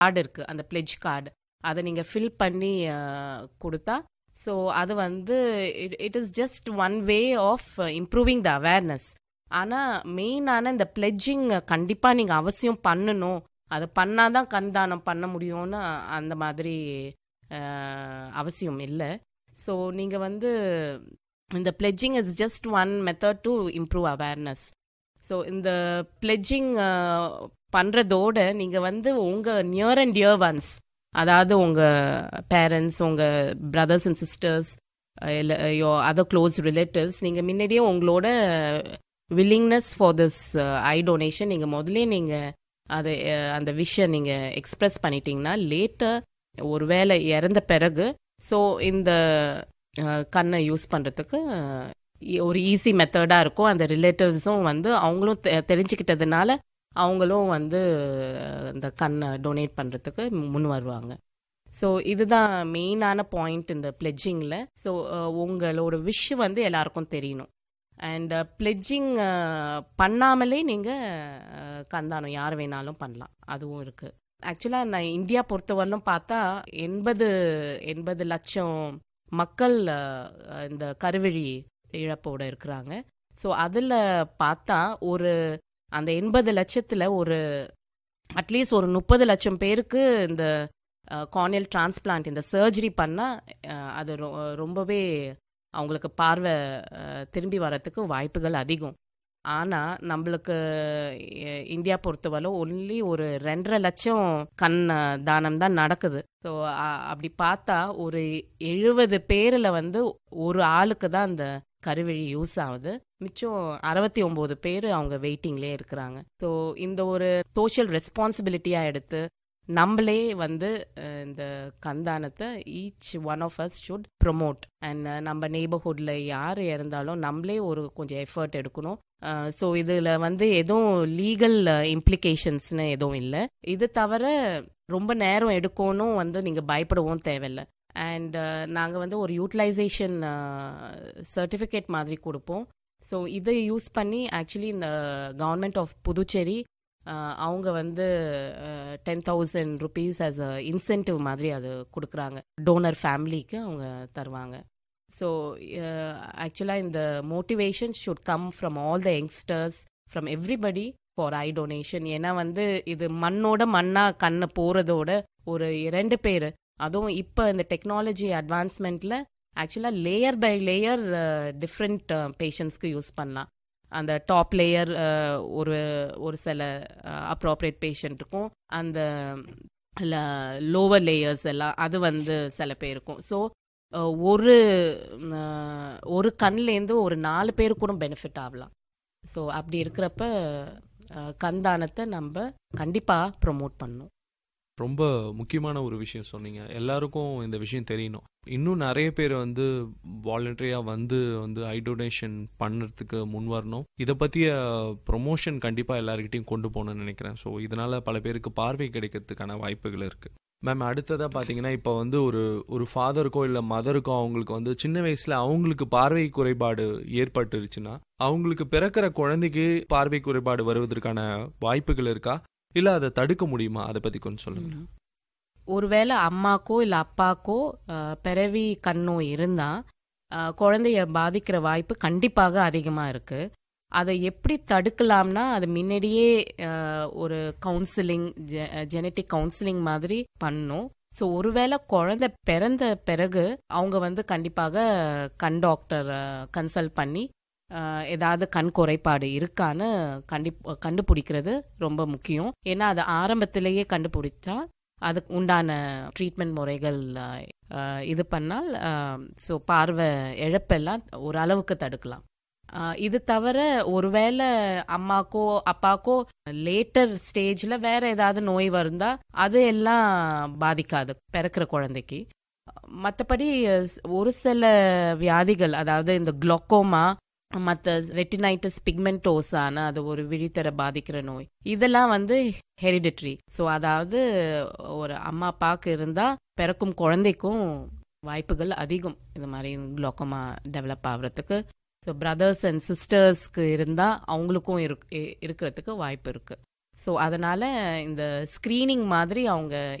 card இருக்குது அந்த pledge card அதை நீங்கள் ஃபில் பண்ணி கொடுத்தா ஸோ அது வந்து it it is just one way of improving the awareness ஆனால் மெயினான இந்த பிளெட்ஜிங் கண்டிப்பாக நீங்கள் அவசியம் பண்ணணும் அது பண்ணாதான் கண் தானம் பண்ண முடியும்னு அந்த மாதிரி அவசியம் இல்லை ஸோ நீங்கள் வந்து இந்த pledging is just one method to improve awareness so இந்த பிளெட்ஜிங் பண்ணுறதோட நீங்கள் வந்து உங்கள் நியர் அண்ட் டியர் ஒன்ஸ் அதாவது உங்கள் பேரண்ட்ஸ் உங்கள் பிரதர்ஸ் அண்ட் சிஸ்டர்ஸ் இல்லை யோ அதர் க்ளோஸ் ரிலேட்டிவ்ஸ் நீங்கள் முன்னாடியே உங்களோட willingness for this eye donation நீங்கள் முதலே நீங்கள் அதை அந்த விஷயம் நீங்கள் எக்ஸ்ப்ரெஸ் பண்ணிட்டீங்கன்னா லேட்டர் ஒரு வேலை இறந்த பிறகு ஸோ இந்த கண்ணை யூஸ் பண்ணுறதுக்கு ஒரு ஈஸி மெத்தடாக இருக்கும் அந்த ரிலேட்டிவ்ஸும் வந்து அவங்களும் தெரிஞ்சுக்கிட்டதுனால அவங்களும் வந்து இந்த கண்ணை டொனேட் பண்ணுறதுக்கு முன் வருவாங்க ஸோ இதுதான் மெயினான பாயிண்ட் இந்த பிளெட்ஜிங்கில் ஸோ உங்களோட விஷ் வந்து எல்லாருக்கும் தெரியணும் அண்ட் பிளெட்ஜிங் பண்ணாமலே நீங்கள் கந்தானம் யார் வேணாலும் பண்ணலாம் அதுவும் இருக்குது ஆக்சுவலாக நான் இந்தியா பொறுத்தவரையிலும் பார்த்தா எண்பது எண்பது லட்சம் மக்கள் இந்த கருவழி இழப்போடு இருக்கிறாங்க ஸோ அதில் பார்த்தா ஒரு அந்த எண்பது லட்சத்தில் ஒரு அட்லீஸ்ட் ஒரு முப்பது லட்சம் பேருக்கு இந்த கார்னியல் டிரான்ஸ்பிளான்ட் இந்த சர்ஜரி பண்ணால் அது ரொம்பவே அவங்களுக்கு பார்வை திரும்பி வரத்துக்கு வாய்ப்புகள் அதிகம் ஆனால் நம்மளுக்கு இந்தியா பொறுத்தவரை ஒன்லி ஒரு ரெண்டரை லட்சம் கண் தானம் தான் நடக்குது ஸோ அப்படி பார்த்தா ஒரு எழுபது பேரில் வந்து ஒரு ஆளுக்கு தான் அந்த கருவழி யூஸ் ஆகுது மிச்சம் அறுபத்தி ஒம்பது பேர் அவங்க வெயிட்டிங்லேயே இருக்கிறாங்க ஸோ இந்த ஒரு சோஷியல் ரெஸ்பான்சிபிலிட்டியாக எடுத்து நம்மளே வந்து இந்த கந்தானத்தை each one of us should promote and நம்ம நெய்பர்ஹுட்டில் யார் இறந்தாலும் நம்மளே ஒரு கொஞ்சம் எஃபர்ட் எடுக்கணும் ஸோ இதில் வந்து எதுவும் லீகல் இம்ப்ளிகேஷன்ஸ்னு எதுவும் இல்லை இது தவிர ரொம்ப நேரம் எடுக்கணும் வந்து நீங்கள் பயப்படவும் தேவையில்லை அண்ட் நாங்கள் வந்து ஒரு யூட்டிலைசேஷன் சர்டிஃபிகேட் மாதிரி கொடுப்போம் ஸோ இதை யூஸ் பண்ணி ஆக்சுவலி இந்த கவர்மெண்ட் ஆஃப் புதுச்சேரி அவங்க வந்து ten thousand rupees as a incentive மாதிரி அது கொடுக்குறாங்க டோனர் ஃபேமிலிக்கு அவங்க தருவாங்க ஸோ ஆக்சுவலாக இந்த motivation should come from all the youngsters from everybody for eye donation ஏன்னா வந்து இது மண்ணோட மண்ணாக கண்ணை போகிறதோட ஒரு ரெண்டு பேர் அதுவும் இப்போ இந்த டெக்னாலஜி அட்வான்ஸ்மெண்ட்டில் ஆக்சுவலாக லேயர் பை லேயர் டிஃப்ரெண்ட் பேஷண்ட்ஸ்க்கு யூஸ் பண்ணலாம் அந்த டாப் லேயர் ஒரு ஒரு சில அப்ராப்ரியேட் பேஷண்ட்டுக்கும் அந்த லோவர் லேயர்ஸ் எல்லாம் அது வந்து சில பேருக்கும் ஸோ ஒரு ஒரு கண்லேருந்து ஒரு நாலு பேர் கூட பெனிஃபிட் ஆகலாம் ஸோ அப்படி இருக்கிறப்ப கண்தானத்தை நம்ம கண்டிப்பாக ப்ரொமோட் பண்ணணும் ரொம்ப முக்கியமான ஒரு விஷயம் சொன்னீங்க எல்லாருக்கும் இந்த விஷயம் தெரியணும் இன்னும் நிறைய பேர் வந்து வாலண்டரியாக வந்து வந்து ஐ டொனேஷன் பண்ணுறதுக்கு முன் வரணும் இதை பற்றிய ப்ரொமோஷன் கண்டிப்பாக எல்லாருக்கிட்டையும் கொண்டு போகணும்னு நினைக்கிறேன் ஸோ இதனால் பல பேருக்கு பார்வை கிடைக்கிறதுக்கான வாய்ப்புகள் இருக்குது மேம் அடுத்ததாக பார்த்தீங்கன்னா இப்போ வந்து ஒரு ஒரு ஃபாதருக்கோ இல்லை மதருக்கோ அவங்களுக்கு வந்து சின்ன வயசில் அவங்களுக்கு பார்வை குறைபாடு ஏற்பட்டுருச்சுன்னா அவங்களுக்கு பிறக்கிற குழந்தைக்கு பார்வை குறைபாடு வருவதற்கான வாய்ப்புகள் இருக்கா இல்லை அதை தடுக்க முடியுமா அதை பற்றி கொஞ்சம் சொல்லுங்க ஒருவேளை அம்மாக்கோ இல்லை அப்பாக்கோ பிறவி கண்ணோ இருந்தால் குழந்தைய பாதிக்கிற வாய்ப்பு கண்டிப்பாக அதிகமாக இருக்குது அதை எப்படி தடுக்கலாம்னா அது முன்னாடியே ஒரு கவுன்சிலிங் ஜெனட்டிக் கவுன்சிலிங் மாதிரி பண்ணும் ஸோ ஒருவேளை குழந்தை பிறந்த பிறகு அவங்க வந்து கண்டிப்பாக கண் டாக்டர் கன்சல்ட் பண்ணி ஏதாவது கண் குறைபாடு இருக்கான்னு கண்டி கண்டுபிடிக்கிறது ரொம்ப முக்கியம் ஏன்னா அது ஆரம்பத்திலேயே கண்டுபிடிச்சா அதுக்கு உண்டான ட்ரீட்மெண்ட் முறைகள் இது பண்ணால் ஸோ பார்வை இழப்பெல்லாம் ஓரளவுக்கு தடுக்கலாம் இது தவிர ஒருவேளை அம்மாக்கோ அப்பாக்கோ லேட்டர் ஸ்டேஜில் வேற ஏதாவது நோய் வருந்தா அது எல்லாம் பாதிக்காது பிறக்கிற குழந்தைக்கு மற்றபடி ஒரு சில வியாதிகள் அதாவது இந்த குளோக்கோமா மற்ற ரெட்டினைட்டிஸ் பிக்மெண்டோஸான அது ஒரு விழித்தர பாதிக்கிற நோய் இதெல்லாம் வந்து ஹெரிடிட்ரி ஸோ அதாவது ஒரு அம்மா அப்பாவுக்கு இருந்தால் பிறக்கும் குழந்தைக்கும் வாய்ப்புகள் அதிகம் இது மாதிரி குளோக்கோமா டெவலப் ஆகிறதுக்கு ஸோ பிரதர்ஸ் அண்ட் சிஸ்டர்ஸ்க்கு இருந்தால் அவங்களுக்கும் இருக் இருக்கிறதுக்கு வாய்ப்பு இருக்குது ஸோ அதனால இந்த ஸ்க்ரீனிங் மாதிரி அவங்க